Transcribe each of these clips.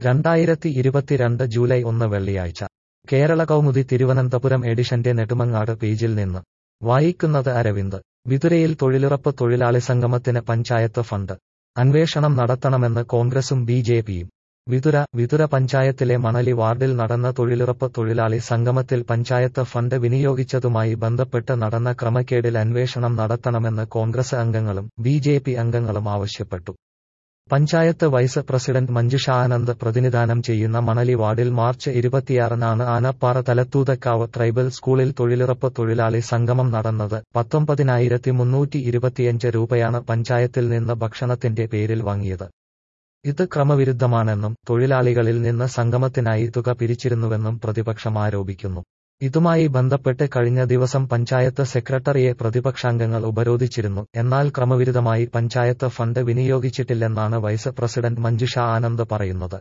രണ്ടായിരത്തി ഇരുപത്തിരണ്ട് ജൂലൈ ഒന്ന് വെള്ളിയാഴ്ച കേരള കൗമുദി തിരുവനന്തപുരം എഡിഷന്റെ നെടുമങ്ങാട് പേജിൽ നിന്ന് വായിക്കുന്നത് അരവിന്ദ് വിതുരയിൽ തൊഴിലുറപ്പ് തൊഴിലാളി സംഗമത്തിന് പഞ്ചായത്ത് ഫണ്ട് അന്വേഷണം നടത്തണമെന്ന് കോൺഗ്രസും ബി ജെ പിയും വിതുര വിതുര പഞ്ചായത്തിലെ മണലി വാർഡിൽ നടന്ന തൊഴിലുറപ്പ് തൊഴിലാളി സംഗമത്തിൽ പഞ്ചായത്ത് ഫണ്ട് വിനിയോഗിച്ചതുമായി ബന്ധപ്പെട്ട് നടന്ന ക്രമക്കേടിൽ അന്വേഷണം നടത്തണമെന്ന് കോൺഗ്രസ് അംഗങ്ങളും ബി ജെ പി അംഗങ്ങളും ആവശ്യപ്പെട്ടു പഞ്ചായത്ത് വൈസ് പ്രസിഡന്റ് മഞ്ജുഷ ആനന്ദ് പ്രതിനിധാനം ചെയ്യുന്ന മണലി വാർഡിൽ മാർച്ച് ഇരുപത്തിയാറിനാണ് ആനപ്പാറ തലത്തൂതക്കാവ് ട്രൈബൽ സ്കൂളിൽ തൊഴിലുറപ്പ് തൊഴിലാളി സംഗമം നടന്നത് പത്തൊമ്പതിനായിരത്തി മുന്നൂറ്റി ഇരുപത്തിയഞ്ച് രൂപയാണ് പഞ്ചായത്തിൽ നിന്ന് ഭക്ഷണത്തിന്റെ പേരിൽ വാങ്ങിയത് ഇത് ക്രമവിരുദ്ധമാണെന്നും തൊഴിലാളികളിൽ നിന്ന് സംഗമത്തിനായി തുക പിരിച്ചിരുന്നുവെന്നും പ്രതിപക്ഷം ആരോപിക്കുന്നു ഇതുമായി ബന്ധപ്പെട്ട് കഴിഞ്ഞ ദിവസം പഞ്ചായത്ത് സെക്രട്ടറിയെ പ്രതിപക്ഷാംഗങ്ങൾ ഉപരോധിച്ചിരുന്നു എന്നാൽ ക്രമവിരുദ്ധമായി പഞ്ചായത്ത് ഫണ്ട് വിനിയോഗിച്ചിട്ടില്ലെന്നാണ് വൈസ് പ്രസിഡന്റ് മഞ്ജുഷ ആനന്ദ് പറയുന്നത്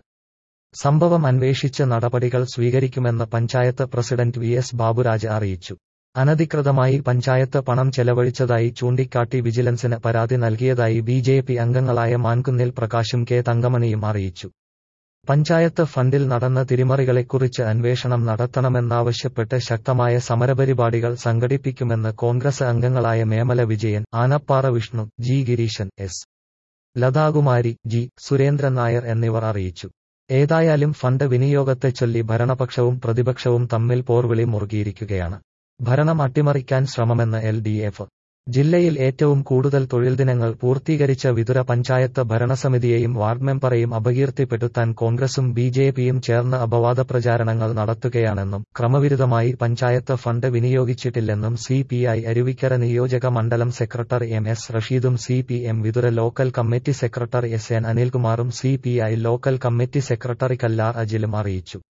സംഭവം അന്വേഷിച്ച് നടപടികൾ സ്വീകരിക്കുമെന്ന് panchayat president V S Baburaj അറിയിച്ചു അനധികൃതമായി പഞ്ചായത്ത് പണം ചെലവഴിച്ചതായി ചൂണ്ടിക്കാട്ടി വിജിലൻസിന് പരാതി നൽകിയതായി ബി ജെ പി അംഗങ്ങളായ മാൻകുന്നിൽ പ്രകാശും കെ തങ്കമണിയും അറിയിച്ചു പഞ്ചായത്ത് ഫണ്ടിൽ നടന്ന തിരിമറികളെക്കുറിച്ച് അന്വേഷണം നടത്തണമെന്നാവശ്യപ്പെട്ട് ശക്തമായ സമരപരിപാടികൾ സംഘടിപ്പിക്കുമെന്ന് കോൺഗ്രസ് അംഗങ്ങളായ Memala Vijayan Anappara Vishnu G Gireesan S Lathakumari G Surendran Nair എന്നിവർ അറിയിച്ചു ഏതായാലും ഫണ്ട് വിനിയോഗത്തെ ചൊല്ലി ഭരണപക്ഷവും പ്രതിപക്ഷവും തമ്മിൽ പോർവിളി മുറുകിയിരിക്കുകയാണ് ഭരണം അട്ടിമറിക്കാൻ ശ്രമമെന്ന് എൽ ഡി എഫ് ജില്ലയിൽ ഏറ്റവും കൂടുതൽ തൊഴിൽ ദിനങ്ങൾ പൂർത്തീകരിച്ച വിതുര പഞ്ചായത്ത് ഭരണസമിതിയെയും വാർഡ് മെമ്പറെയും അപകീർത്തിപ്പെടുത്താൻ കോൺഗ്രസും ബി ജെ പിയും ചേർന്ന് അപവാദ പ്രചാരണങ്ങൾ നടത്തുകയാണെന്നും ക്രമവിരുദ്ധമായി പഞ്ചായത്ത് ഫണ്ട് വിനിയോഗിച്ചിട്ടില്ലെന്നും സി പി ഐ അരുവിക്കര നിയോജക മണ്ഡലം സെക്രട്ടറി എം എസ് റഷീദും C P M Vithura local committee secretary S N അനിൽകുമാറും C P I local committee secretary Kallar അജിലും അറിയിച്ചു